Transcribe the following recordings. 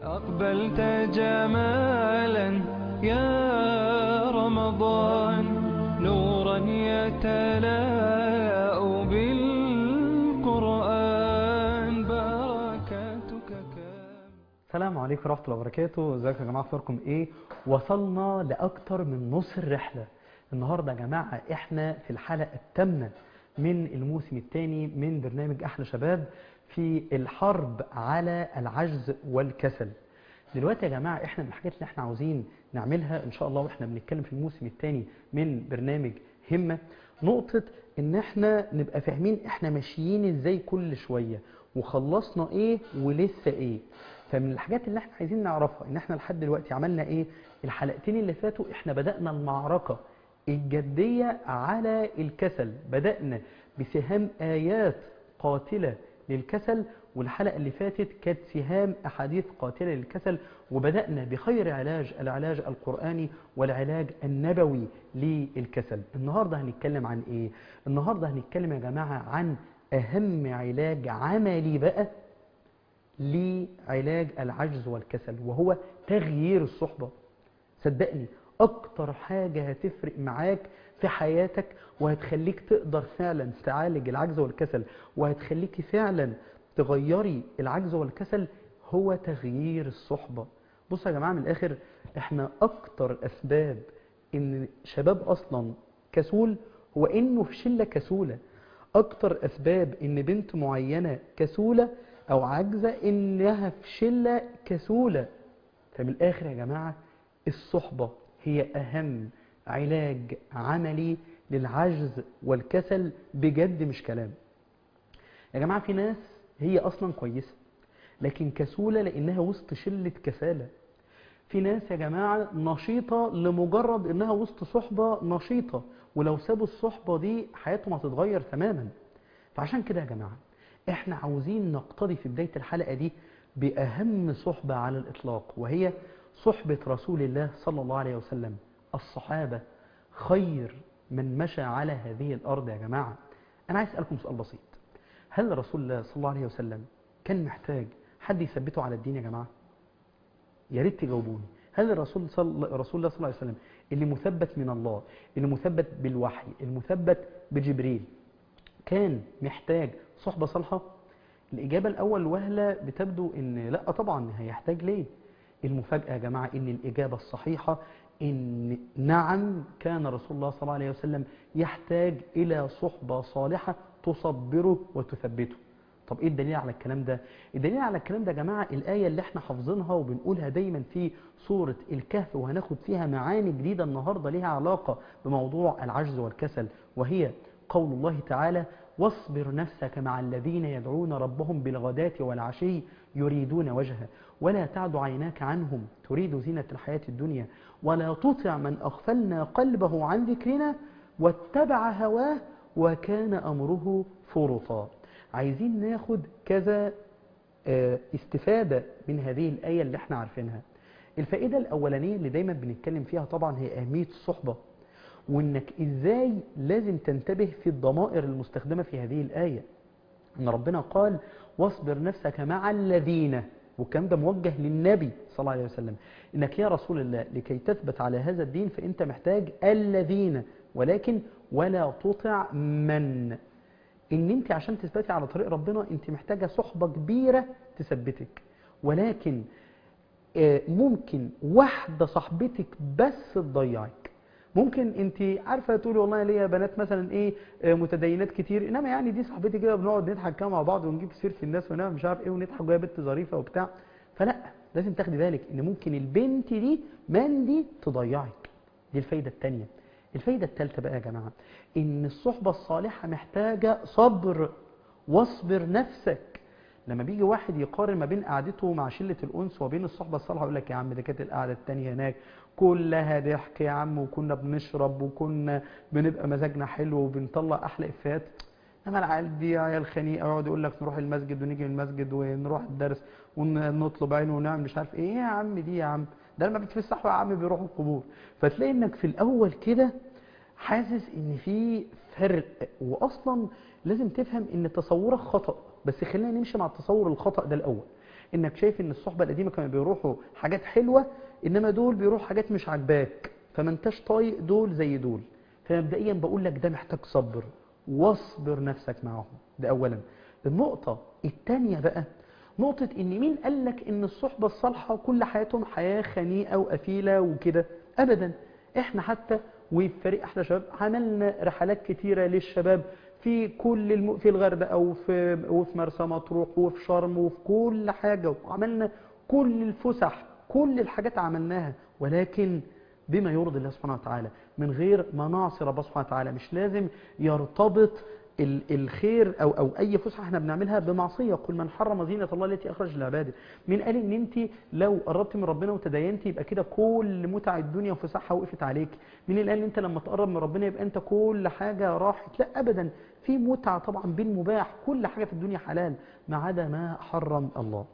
أقبلت جمالا يا رمضان نورا يتلاء بالقرآن بركاتك كام السلام عليكم ورحمة الله وبركاته ازيكم يا جماعة اخباركم ايه وصلنا لأكتر من نص الرحلة النهاردة يا جماعة احنا في الحلقة الثامنة من الموسم الثاني من برنامج أحلى شباب في الحرب على العجز والكسل دلوقتي يا جماعة احنا من الحاجات اللي احنا عاوزين نعملها ان شاء الله واحنا بنتكلم في الموسم الثاني من برنامج همة نقطة ان احنا نبقى فاهمين احنا ماشيين ازاي كل شوية وخلصنا ايه ولسه ايه فمن الحاجات اللي احنا عايزين نعرفها ان احنا لحد دلوقتي عملنا ايه الحلقتين اللي فاتوا احنا بدأنا المعركة الجدية على الكسل بدأنا بسهام آيات قاتلة للكسل والحلقة اللي فاتت كانت سهام أحاديث قاتلة للكسل وبدأنا بخير علاج العلاج القرآني والعلاج النبوي للكسل النهاردة هنتكلم عن إيه؟ النهاردة هنتكلم يا جماعة عن أهم علاج عملي بقى لعلاج العجز والكسل وهو تغيير الصحبة صدقني أكتر حاجة هتفرق معاك في حياتك وهتخليك تقدر فعلا تعالج العجز والكسل وهتخليك فعلا تغيري العجز والكسل هو تغيير الصحبة بصوا يا جماعة من الآخر احنا أكتر أسباب إن شباب أصلا كسول هو إنه في شلة كسولة أكتر أسباب إن بنت معينة كسولة أو عاجزة إنها في شلة كسولة فمن الآخر يا جماعة الصحبة هي أهم علاج عملي للعجز والكسل بجد مش كلام يا جماعة في ناس هي أصلا كويسة لكن كسولة لأنها وسط شلة كسالة في ناس يا جماعة نشيطة لمجرد أنها وسط صحبة نشيطة ولو سابوا الصحبة دي حياتهم هتتغير تماما فعشان كده يا جماعة احنا عاوزين نقتضي في بداية الحلقة دي بأهم صحبة على الإطلاق وهي صحبة رسول الله صلى الله عليه وسلم الصحابة خير من مشى على هذه الأرض يا جماعة أنا عايز أسألكم سؤال بسيط هل رسول الله صلى الله عليه وسلم كان محتاج حد يثبته على الدين يا جماعة يا ريت تجاوبوني هل الرسول صلى رسول الله صلى الله عليه وسلم اللي مثبت من الله اللي مثبت بالوحي المثبت بجبريل كان محتاج صحبة صالحة الإجابة الأول وهلة بتبدو إن لا طبعا هيحتاج ليه المفاجأة يا جماعة إن الإجابة الصحيحة إن نعم كان رسول الله صلى الله عليه وسلم يحتاج إلى صحبة صالحة تصبره وتثبته طب إيه الدليل على الكلام ده؟ الدليل على الكلام ده يا جماعة الآية اللي احنا حافظينها وبنقولها دايما في سورة الكهف وهناخد فيها معاني جديدة النهاردة ليها علاقة بموضوع العجز والكسل وهي قول الله تعالى واصبر نفسك مع الذين يدعون ربهم بالغداة والعشي يريدون وجهه ولا تعد عيناك عنهم تريد زينة الحياة الدنيا ولا تطع من أغفلنا قلبه عن ذكرنا واتبع هواه وكان أمره فرطا عايزين ناخد كذا استفادة من هذه الآية اللي احنا عارفينها الفائدة الأولانية اللي دايما بنتكلم فيها طبعا هي أهمية الصحبة وانك ازاي لازم تنتبه في الضمائر المستخدمة في هذه الآية ان ربنا قال واصبر نفسك مع الذين والكلام ده موجه للنبي صلى الله عليه وسلم انك يا رسول الله لكي تثبت على هذا الدين فانت محتاج الذين ولكن ولا تطع من ان انت عشان تثبتي على طريق ربنا انت محتاجة صحبة كبيرة تثبتك ولكن ممكن واحدة صاحبتك بس تضيعك ممكن انت عارفه تقولي والله ليا بنات مثلا ايه متدينات كتير انما يعني دي صاحبتي كده بنقعد نضحك كده مع بعض ونجيب سيره الناس ونعمل مش عارف ايه ونضحك وهي بنت ظريفه وبتاع فلا لازم تاخدي بالك ان ممكن البنت دي من دي تضيعك دي الفايده الثانيه الفايده الثالثه بقى يا جماعه ان الصحبه الصالحه محتاجه صبر واصبر نفسك لما بيجي واحد يقارن ما بين قعدته مع شله الانس وبين الصحبه الصالحه يقول لك يا عم ده كانت القعده الثانيه هناك كلها ضحك يا عم وكنا بنشرب وكنا بنبقى مزاجنا حلو وبنطلع احلى افيهات انما العيال دي عيال خنيقه يقعد يقول لك نروح المسجد ونيجي من المسجد ونروح الدرس ونطلب عين ونعمل مش عارف ايه يا عم دي يا عم ده لما بتفسحوا يا عم بيروحوا القبور فتلاقي انك في الاول كده حاسس ان في فرق واصلا لازم تفهم ان تصورك خطأ بس خلينا نمشي مع التصور الخطأ ده الاول انك شايف ان الصحبه القديمه كانوا بيروحوا حاجات حلوه انما دول بيروحوا حاجات مش عاجباك فما انتش طايق دول زي دول فمبدئيا بقول لك ده محتاج صبر واصبر نفسك معاهم ده اولا النقطه الثانيه بقى نقطة ان مين قال لك ان الصحبة الصالحة كل حياتهم حياة خنيئة وقفيلة وكده ابدا احنا حتى وفي فريق احلى شباب عملنا رحلات كتيرة للشباب في كل الم... في الغردقة وفي وفي مرسى مطروح وفي شرم وفي كل حاجة وعملنا كل الفسح كل الحاجات عملناها ولكن بما يرضي الله سبحانه وتعالى من غير ما نعصي ربنا سبحانه وتعالى مش لازم يرتبط ال- الخير او او اي فسحه احنا بنعملها بمعصيه قل من حرم زينه الله التي اخرج لعباده مين قال ان انت لو قربت من ربنا وتدينتي يبقى كده كل متع الدنيا وفسحها وقفت عليك مين اللي قال ان انت لما تقرب من ربنا يبقى انت كل حاجه راحت لا ابدا في متعه طبعا بالمباح كل حاجه في الدنيا حلال ما عدا ما حرم الله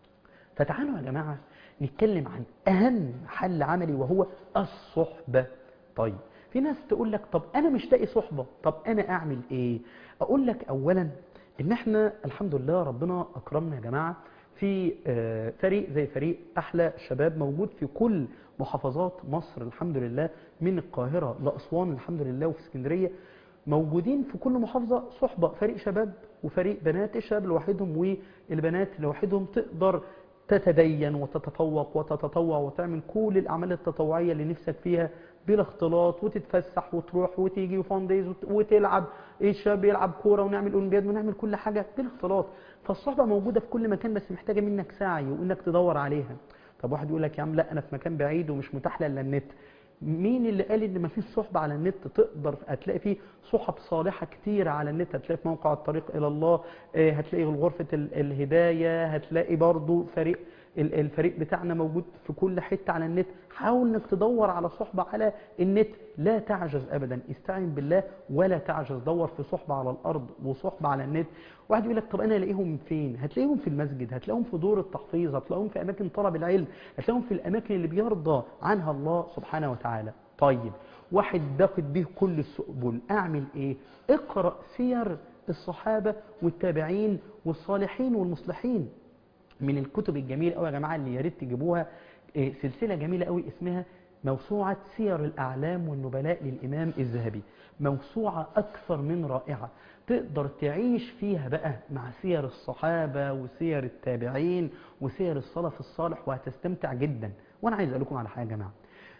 فتعالوا يا جماعة نتكلم عن أهم حل عملي وهو الصحبة طيب في ناس تقول لك طب أنا مش لاقي صحبة طب أنا أعمل إيه أقول لك أولا إن إحنا الحمد لله ربنا أكرمنا يا جماعة في آه، فريق زي فريق أحلى شباب موجود في كل محافظات مصر الحمد لله من القاهرة لأسوان الحمد لله وفي اسكندرية موجودين في كل محافظة صحبة فريق شباب وفريق بنات الشباب لوحدهم والبنات لوحدهم تقدر تتدين وتتفوق وتتطوع وتعمل كل الأعمال التطوعية اللي نفسك فيها بلا اختلاط وتتفسح وتروح وتيجي وفان دايز وت- وتلعب إيه الشباب يلعب كورة ونعمل أولمبياد ونعمل كل حاجة بلا اختلاط فالصحبة موجودة في كل مكان بس محتاجة منك سعي وإنك تدور عليها طب واحد يقول لك يا عم لا أنا في مكان بعيد ومش متاح لي إلا النت مين اللي قال ان مفيش صحبة على النت تقدر هتلاقي فيه صحب صالحة كتير على النت هتلاقي في موقع الطريق الى الله آه، هتلاقي غرفة ال- الهداية هتلاقي برضو فريق ال- الفريق بتاعنا موجود في كل حتة على النت حاول انك تدور على صحبة على النت لا تعجز ابدا استعن بالله ولا تعجز دور في صحبة على الارض وصحبة على النت واحد يقول لك طب انا الاقيهم فين هتلاقيهم في المسجد هتلاقيهم في دور التحفيظ هتلاقيهم في اماكن طلب العلم هتلاقيهم في الاماكن اللي بيرضى عنها الله سبحانه وتعالى طيب واحد باخد بيه كل السبل اعمل ايه اقرا سير الصحابه والتابعين والصالحين والمصلحين من الكتب الجميله قوي يا جماعه اللي يا ريت تجيبوها إيه، سلسله جميله قوي اسمها موسوعه سير الاعلام والنبلاء للامام الذهبي موسوعه اكثر من رائعه تقدر تعيش فيها بقى مع سير الصحابه وسير التابعين وسير السلف الصالح وهتستمتع جدا وانا عايز اقول لكم على حاجه يا جماعه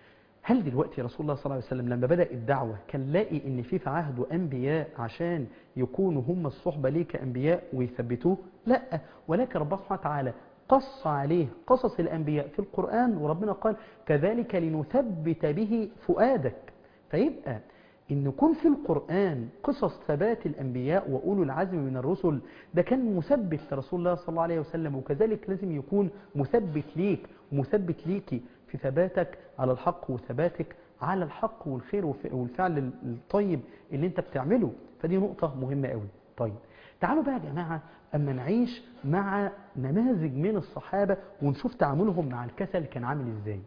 هل دلوقتي رسول الله صلى الله عليه وسلم لما بدأ الدعوة كان لاقي ان في في عهده انبياء عشان يكونوا هم الصحبة ليه كانبياء ويثبتوه لا ولكن ربنا سبحانه وتعالى قص عليه قصص الانبياء في القرآن وربنا قال كذلك لنثبت به فؤادك فيبقى ان يكون في القرآن قصص ثبات الانبياء واولو العزم من الرسل ده كان مثبت لرسول الله صلى الله عليه وسلم وكذلك لازم يكون مثبت ليك ومثبت ليكي في ثباتك على الحق وثباتك على الحق والخير والف- والفعل الطيب اللي انت بتعمله فدي نقطة مهمة قوي طيب تعالوا بقى يا جماعة أما نعيش مع نماذج من الصحابة ونشوف تعاملهم مع الكسل كان عامل ازاي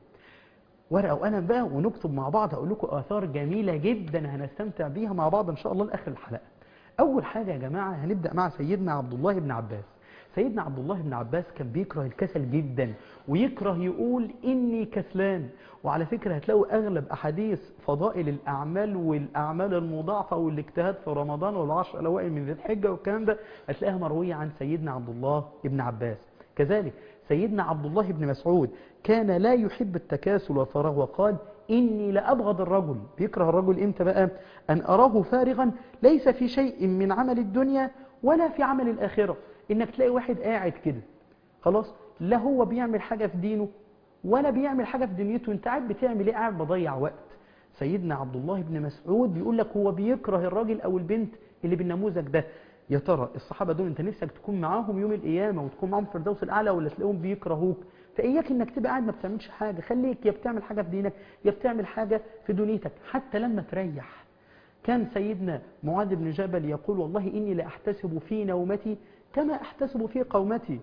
ورقة وقلم بقى ونكتب مع بعض هقول لكم آثار جميلة جدا هنستمتع بيها مع بعض إن شاء الله لآخر الحلقة أول حاجة يا جماعة هنبدأ مع سيدنا عبد الله بن عباس سيدنا عبد الله بن عباس كان بيكره الكسل جدا ويكره يقول إني كسلان وعلى فكرة هتلاقوا أغلب أحاديث فضائل الأعمال والأعمال المضاعفة والاجتهاد في رمضان والعشر الأوائل من ذي الحجة والكلام ده هتلاقيها مروية عن سيدنا عبد الله بن عباس كذلك سيدنا عبد الله بن مسعود كان لا يحب التكاسل والفراغ وقال إني لأبغض الرجل بيكره الرجل إمتى بقى أن أراه فارغا ليس في شيء من عمل الدنيا ولا في عمل الآخرة إنك تلاقي واحد قاعد كده خلاص لا هو بيعمل حاجة في دينه ولا بيعمل حاجة في دنيته انت قاعد بتعمل ايه قاعد بضيع وقت سيدنا عبد الله بن مسعود بيقول لك هو بيكره الراجل او البنت اللي بالنموذج ده يا ترى الصحابة دول انت نفسك تكون معاهم يوم القيامة وتكون معاهم في الفردوس الاعلى ولا تلاقيهم بيكرهوك فإياك انك تبقى قاعد ما بتعملش حاجة خليك يا بتعمل حاجة في دينك يا بتعمل حاجة في دنيتك حتى لما تريح كان سيدنا معاذ بن جبل يقول والله إني لأحتسب في نومتي كما أحتسب في قومتي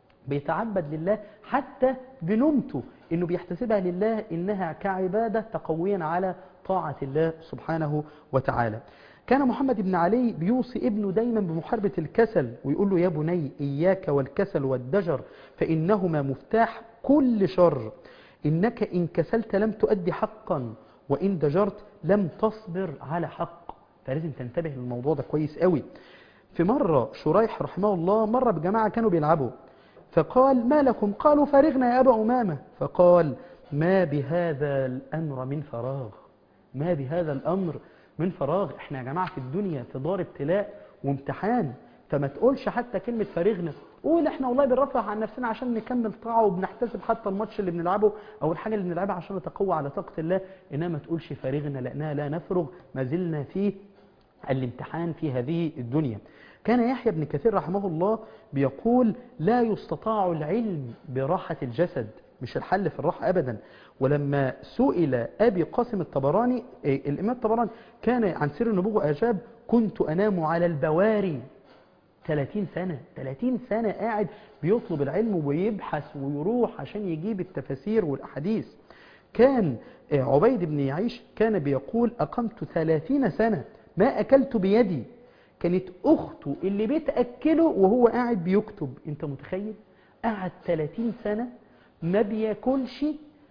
بيتعبد لله حتى بنومته انه بيحتسبها لله انها كعباده تقويا على طاعه الله سبحانه وتعالى. كان محمد بن علي بيوصي ابنه دايما بمحاربة الكسل ويقول له يا بني إياك والكسل والدجر فإنهما مفتاح كل شر إنك إن كسلت لم تؤدي حقا وإن دجرت لم تصبر على حق فلازم تنتبه للموضوع ده كويس قوي في مرة شريح رحمه الله مرة بجماعة كانوا بيلعبوا فقال ما لكم قالوا فارغنا يا أبا أمامة فقال ما بهذا الأمر من فراغ ما بهذا الأمر من فراغ احنا يا جماعة في الدنيا في دار ابتلاء وامتحان فما تقولش حتى كلمة فارغنا قول احنا والله بنرفع عن نفسنا عشان نكمل طاعة وبنحتسب حتى الماتش اللي بنلعبه او الحاجة اللي بنلعبها عشان نتقوى على طاقة الله انما ما تقولش فارغنا لانها لا نفرغ ما زلنا في الامتحان في هذه الدنيا كان يحيى بن كثير رحمه الله بيقول لا يستطاع العلم براحة الجسد مش الحل في الراحة أبدا ولما سئل أبي قاسم الطبراني إيه، الإمام الطبراني كان عن سر النبوة أجاب كنت أنام على البواري 30 سنة 30 سنة قاعد بيطلب العلم ويبحث ويروح عشان يجيب التفاسير والأحاديث كان آه، عبيد بن يعيش كان بيقول أقمت 30 سنة ما أكلت بيدي كانت أخته اللي بتأكله وهو قاعد بيكتب أنت متخيل قعد 30 سنة ما بياكلش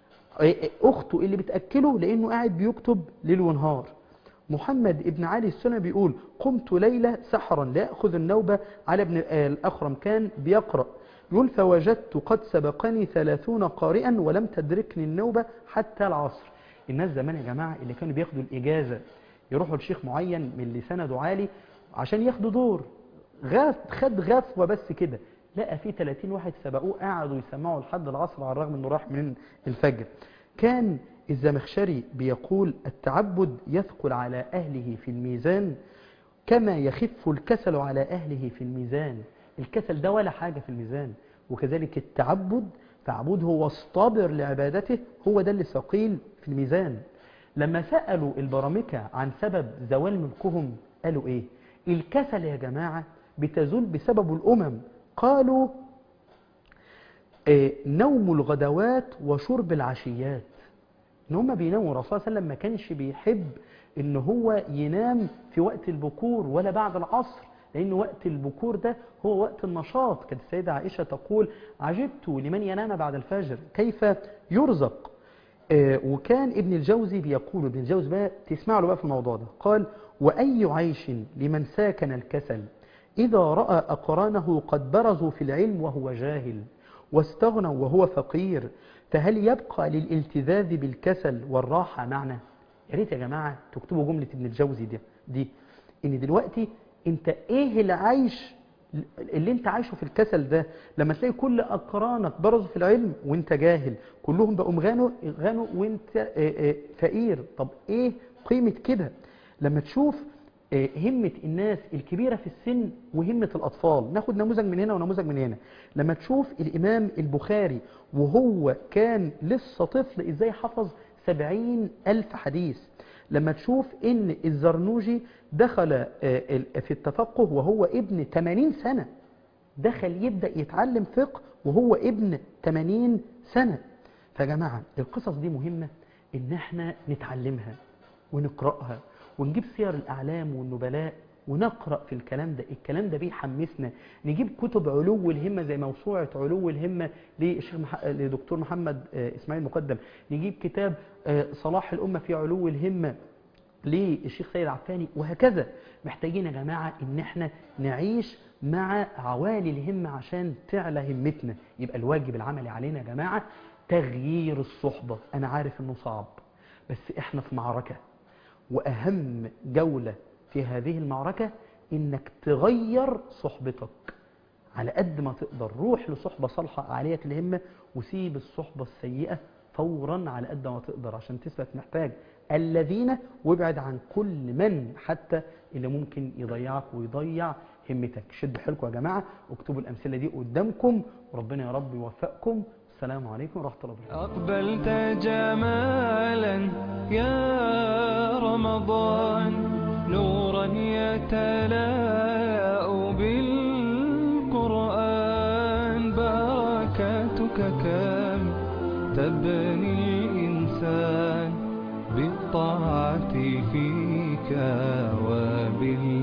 أخته اللي بتأكله لأنه قاعد بيكتب ليل ونهار محمد ابن علي السنة بيقول قمت ليلة سحرا لأخذ النوبة على ابن آه، الأخرم كان بيقرأ يقول فوجدت قد سبقني ثلاثون قارئا ولم تدركني النوبة حتى العصر الناس زمان يا جماعة اللي كانوا بياخدوا الإجازة يروحوا لشيخ معين من اللي سنده عالي عشان ياخدوا دور غاف خد غفوة بس كده لقى في 30 واحد سبقوه قعدوا يسمعوا لحد العصر على الرغم انه راح من الفجر كان الزمخشري بيقول التعبد يثقل على أهله في الميزان كما يخف الكسل على أهله في الميزان الكسل ده ولا حاجة في الميزان وكذلك التعبد فاعبده واصطبر لعبادته هو ده اللي ثقيل في الميزان لما سألوا البرامكة عن سبب زوال ملكهم قالوا ايه الكسل يا جماعة بتزول بسبب الأمم قالوا آه، نوم الغدوات وشرب العشيات ان هم بيناموا الرسول صلى الله عليه وسلم ما كانش بيحب ان هو ينام في وقت البكور ولا بعد العصر لان وقت البكور ده هو وقت النشاط كانت السيدة عائشة تقول عجبت لمن ينام بعد الفجر كيف يرزق آه، وكان ابن الجوزي بيقول ابن الجوزي بقى تسمع له بقى في الموضوع ده قال وأي عيش لمن ساكن الكسل إذا رأى أقرانه قد برزوا في العلم وهو جاهل واستغنوا وهو فقير فهل يبقى للالتذاذ بالكسل والراحة معنى يا ريت يا جماعة تكتبوا جملة ابن الجوزي دي دي ان دلوقتي انت ايه اللي عايش اللي انت عايشه في الكسل ده لما تلاقي كل اقرانك برزوا في العلم وانت جاهل كلهم بقوا غنوا غنوا وانت آه، آه، فقير طب ايه قيمة كده لما تشوف آه، همة الناس الكبيرة في السن وهمة الأطفال ناخد نموذج من هنا ونموذج من هنا لما تشوف الإمام البخاري وهو كان لسه طفل إزاي حفظ سبعين ألف حديث لما تشوف إن الزرنوجي دخل آه، ال- في التفقه وهو ابن 80 سنة دخل يبدأ يتعلم فقه وهو ابن 80 سنة فيا جماعة القصص دي مهمة إن احنا نتعلمها ونقرأها ونجيب سير الأعلام والنبلاء ونقرأ في الكلام ده الكلام ده بيحمسنا نجيب كتب علو الهمة زي موسوعة علو الهمة للشيخ مح... لدكتور محمد آه، إسماعيل مقدم نجيب كتاب آه، صلاح الأمة في علو الهمة للشيخ سيد عفاني وهكذا محتاجين يا جماعة ان احنا نعيش مع عوالي الهمة عشان تعلى همتنا يبقى الواجب العملي علينا يا جماعة تغيير الصحبة انا عارف انه صعب بس احنا في معركة واهم جولة في هذه المعركة انك تغير صحبتك على قد ما تقدر روح لصحبة صالحة عالية الهمة وسيب الصحبة السيئة فورا على قد ما تقدر عشان تثبت محتاج الذين وابعد عن كل من حتى اللي ممكن يضيعك ويضيع همتك شد حيلكم يا جماعة اكتبوا الأمثلة دي قدامكم وربنا يا رب يوفقكم السلام عليكم ورحمة الله وبركاته أقبلت جمالا يا رمضان نورا يتلاء بالقرآن بركاتك كم تبني الإنسان بالطاعة فيك وبالله